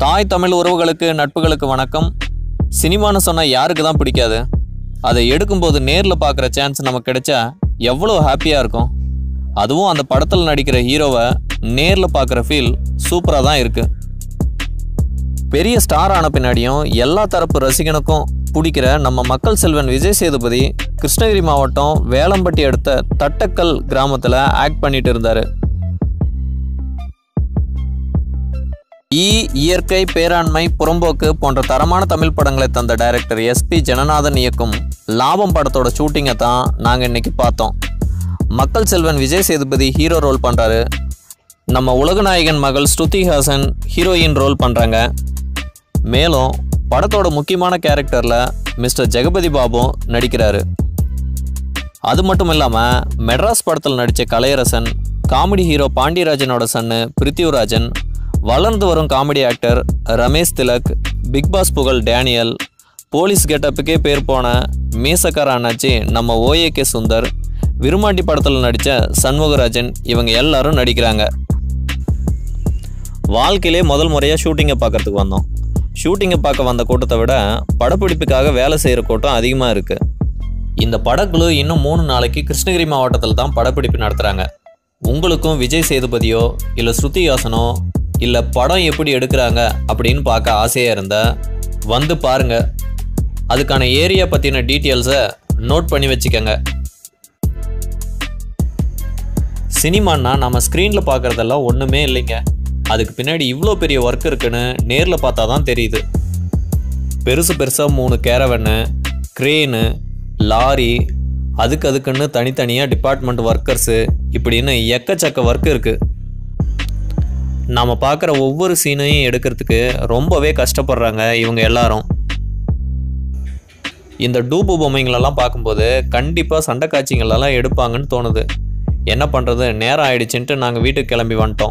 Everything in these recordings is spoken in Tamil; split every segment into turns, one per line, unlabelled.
தாய் தமிழ் உறவுகளுக்கு நட்புகளுக்கு வணக்கம் சினிமான்னு சொன்னால் யாருக்கு தான் பிடிக்காது அதை எடுக்கும்போது நேரில் பார்க்குற சான்ஸ் நமக்கு கிடைச்சா எவ்வளோ ஹாப்பியாக இருக்கும் அதுவும் அந்த படத்தில் நடிக்கிற ஹீரோவை நேரில் பார்க்குற ஃபீல் சூப்பராக தான் இருக்குது பெரிய ஸ்டார் ஆன பின்னாடியும் எல்லா தரப்பு ரசிகனுக்கும் பிடிக்கிற நம்ம மக்கள் செல்வன் விஜய் சேதுபதி கிருஷ்ணகிரி மாவட்டம் வேலம்பட்டி அடுத்த தட்டக்கல் கிராமத்தில் ஆக்ட் பண்ணிட்டு இருந்தார் ஈ இயற்கை பேராண்மை புறம்போக்கு போன்ற தரமான தமிழ் படங்களை தந்த டைரக்டர் எஸ்பி ஜனநாதன் இயக்கும் லாபம் படத்தோட ஷூட்டிங்கை தான் நாங்கள் இன்னைக்கு பார்த்தோம் மக்கள் செல்வன் விஜய் சேதுபதி ஹீரோ ரோல் பண்ணுறாரு நம்ம உலகநாயகன் மகள் ஸ்ருதி ஹாசன் ஹீரோயின் ரோல் பண்ணுறாங்க மேலும் படத்தோட முக்கியமான கேரக்டரில் மிஸ்டர் ஜெகபதி பாபு நடிக்கிறாரு அது மட்டும் இல்லாமல் மெட்ராஸ் படத்தில் நடித்த கலையரசன் காமெடி ஹீரோ பாண்டியராஜனோட சன்னு பிருத்திவிராஜன் வளர்ந்து வரும் comedy actor Ramesh Thilak Bigg Boss புகழ் டேனியல் போலீஸ் கெட்டப்புக்கே பேர் போன மீசக்கார அண்ணாச்சி நம்ம ஓஏகே சுந்தர் விருமாண்டி படத்தில் நடித்த சண்முகராஜன் இவங்க எல்லாரும் நடிக்கிறாங்க வாழ்க்கையிலே முதல் முறையாக ஷூட்டிங்கை பார்க்கறதுக்கு வந்தோம் ஷூட்டிங்கை பார்க்க வந்த கூட்டத்தை விட படப்பிடிப்புக்காக வேலை செய்கிற கூட்டம் அதிகமாக இருக்குது இந்த படக்குழு இன்னும் மூணு நாளைக்கு கிருஷ்ணகிரி மாவட்டத்தில் தான் படப்பிடிப்பு நடத்துகிறாங்க உங்களுக்கும் விஜய் சேதுபதியோ இல்லை ஸ்ருதி ஹாசனோ இல்லை படம் எப்படி எடுக்கிறாங்க அப்படின்னு பார்க்க ஆசையாக இருந்தால் வந்து பாருங்க அதுக்கான ஏரியா பற்றின டீட்டெயில்ஸை நோட் பண்ணி வச்சுக்கோங்க சினிமான்னா நம்ம ஸ்க்ரீனில் பார்க்குறதெல்லாம் ஒன்றுமே இல்லைங்க அதுக்கு பின்னாடி இவ்வளோ பெரிய ஒர்க் இருக்குன்னு நேரில் பார்த்தா தான் தெரியுது பெருசு பெருசாக மூணு கேரவனு க்ரேனு லாரி அதுக்கு அதுக்குன்னு தனித்தனியாக டிபார்ட்மெண்ட் ஒர்க்கர்ஸு இப்படின்னு எக்கச்சக்க ஒர்க் இருக்குது நாம் பார்க்குற ஒவ்வொரு சீனையும் எடுக்கிறதுக்கு ரொம்பவே கஷ்டப்படுறாங்க இவங்க எல்லாரும் இந்த டூபு பொம்மைங்களெல்லாம் பார்க்கும்போது கண்டிப்பாக சண்டை காட்சிங்களெல்லாம் எடுப்பாங்கன்னு தோணுது என்ன பண்ணுறது நேரம் ஆயிடுச்சுன்ட்டு நாங்கள் வீட்டுக்கு கிளம்பி வந்துட்டோம்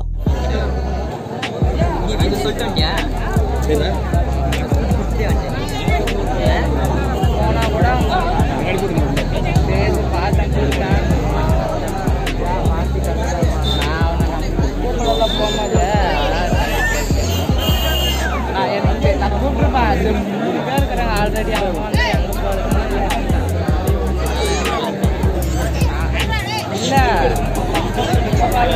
ஆல்ரெடி அவங்க வந்து எங்க போறது இல்ல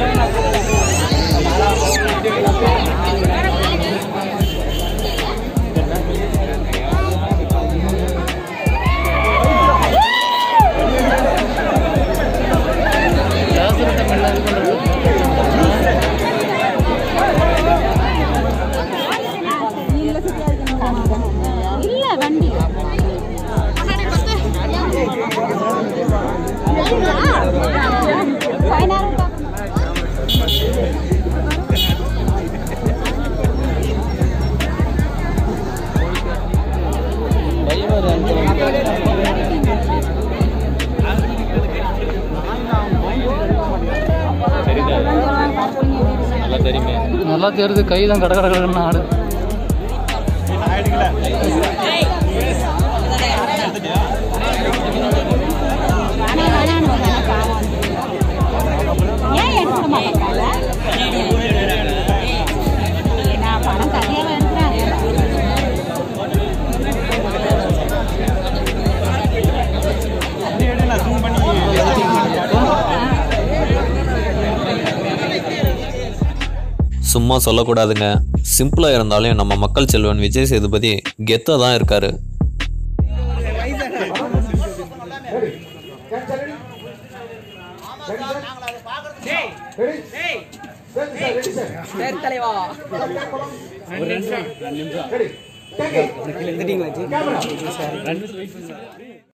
இல்ல வண்டி
நல்லா தெரியுது கை தான் கட கட கடன்னு ஆடு
ஏன் எடுத்துட மாட்டேங்கிறாங்க நான் பணம் தனியாக எடுக்கிறேன்
சும்மா சொல்லக்கூடாதுங்க சிம்பிளாக இருந்தாலும் நம்ம மக்கள் செல்வன் விஜய் சேதுபதி கெத்தாக தான் இருக்காரு
சரி தலைவா
ரெண்டு நிமிஷம் ரெண்டு நிமிஷம்